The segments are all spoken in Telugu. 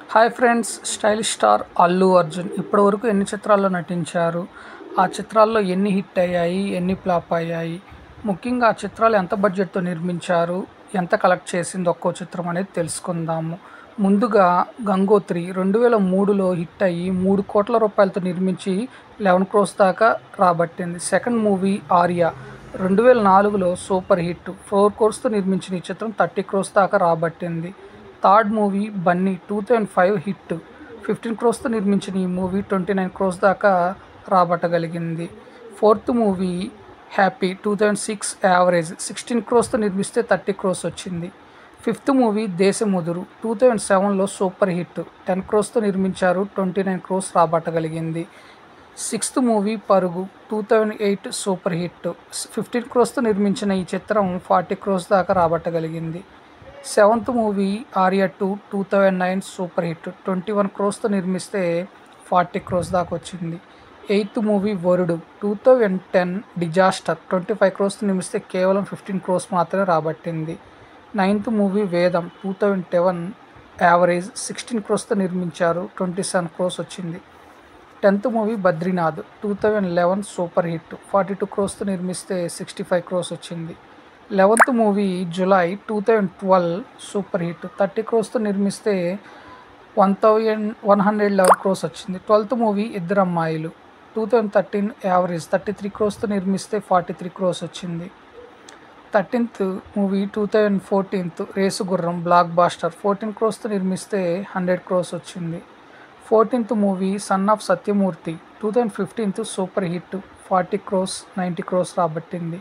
hi friends stylish star Allu Arjun ఇప్పటివరకు ఎన్ని చిత్రాల్లో నటించారు ఆ చిత్రాల్లో ఎన్ని హిట్ అయ్యాయి ఎన్ని ఫ్లాప్ అయ్యాయి ముఖ్యంగా ఆ చిత్రాలు ఎంత బడ్జెట్తో నిర్మించారు ఎంత కలెక్ట్ చేసింది ఒక్కో చిత్రం అనేది తెలుసుకుందాము ముందుగా గంగోత్రి రెండు వేల మూడులో హిట్ అయ్యి మూడు కోట్ల రూపాయలతో నిర్మించి లెవెన్ క్రోస్ దాకా రాబట్టింది సెకండ్ మూవీ ఆర్య రెండు వేల నాలుగులో సూపర్ హిట్ ఫోర్ కోర్స్తో నిర్మించిన ఈ చిత్రం థర్టీ క్రోస్ దాకా రాబట్టింది third movie Bunny two thousand five hit fifteen క్రోస్తో నిర్మించిన ఈ మూవీ ట్వంటీ నైన్ క్రోస్ దాకా రాబట్టగలిగింది fourth movie Happy two thousand six average sixteen క్రోస్తో నిర్మిస్తే థర్టీ క్రోస్ వచ్చింది fifth movie Desamuduru two thousand సెవెన్లో సూపర్ హిట్ టెన్ క్రోస్తో నిర్మించారు ట్వంటీ నైన్ క్రోస్ రాబట్టగలిగింది sixth movie Parugu two thousand eight super hit fifteen క్రోస్తో నిర్మించిన ఈ చిత్రం ఫార్టీ క్రోస్ దాకా రాబట్టగలిగింది seventh movie Arya two two thousand nine super hit twenty one క్రోస్తో నిర్మిస్తే ఫార్టీ క్రోస్ దాకా వచ్చింది eighth movie Varudu two thousand ten disaster twenty five క్రోస్తో నిర్మిస్తే కేవలం ఫిఫ్టీన్ క్రోస్ మాత్రమే రాబట్టింది ninth movie Vedam two thousand ten average sixteen క్రోస్తో నిర్మించారు ట్వంటీ సెవెన్ క్రోస్ వచ్చింది tenth movie Badrinath two thousand eleven super hit forty two క్రోస్తో నిర్మిస్తే సిక్స్టీ ఫైవ్ క్రోస్ వచ్చింది eleventh movie Julayi two thousand twelve super hit thirty క్రోస్తో నిర్మిస్తే one thousand one hundred eleven crores వచ్చింది twelfth movie Iddaru Ammayilu two thousand thirteen average thirty three క్రోస్తో నిర్మిస్తే ఫార్టీ త్రీ క్రోస్ వచ్చింది thirteenth movie two thousand fourteenth Race Gurram blockbuster fourteen క్రోస్తో నిర్మిస్తే హండ్రెడ్ క్రోస్ వచ్చింది fourteenth movie son of Satyamurthy two thousand fifteenth super hit forty crores ninety crores రాబట్టింది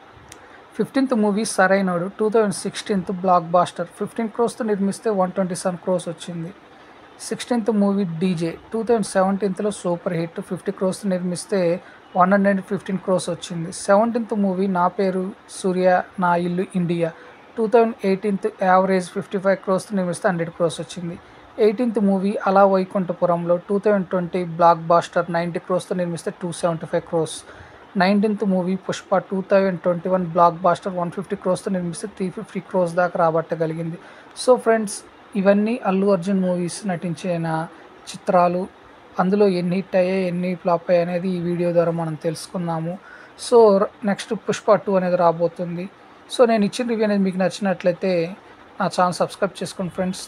fifteenth movie Sarrainodu two thousand sixteenth blockbuster fifteen క్రోస్తో నిర్మిస్తే వన్ ట్వంటీ సెవెన్ క్రోస్ వచ్చింది sixteenth movie DJ two thousand సెవెంటీన్త్లో సూపర్ హిట్ ఫిఫ్టీ క్రోస్ నిర్మిస్తే వన్ హండ్రెడ్ ఫిఫ్టీన్ క్రోస్ వచ్చింది సెవెంటీన్త్ మూవీ నా పేరు సూర్య నా ఇల్లు India two thousand eighteenth average fifty five crores నిర్మిస్తే హండ్రెడ్ క్రోస్ వచ్చింది ఎయిటీన్త్ మూవీ అలా వైకుంఠపురంలో two thousand twenty blockbuster ninety క్రోస్తో నిర్మిస్తే two seventy five crores nineteenth movie Pushpa two thousand twenty one blockbuster one fifty క్రోస్తో నిర్మిస్తే త్రీ ఫిఫ్టీ క్రోస్ దాకా రాబట్టగలిగింది సో ఫ్రెండ్స్ ఇవన్నీ అల్లు అర్జున్ మూవీస్ నటించిన చిత్రాలు అందులో ఎన్ని హిట్ అయ్యాయి ఎన్ని ఫ్లాప్ అయ్యాయి అనేది ఈ వీడియో ద్వారా మనం తెలుసుకున్నాము సో నెక్స్ట్ పుష్ప టూ అనేది రాబోతుంది సో నేను ఇచ్చిన రివ్యూ అనేది మీకు నచ్చినట్లయితే నా ఛానల్ సబ్స్క్రైబ్ చేసుకోండి ఫ్రెండ్స్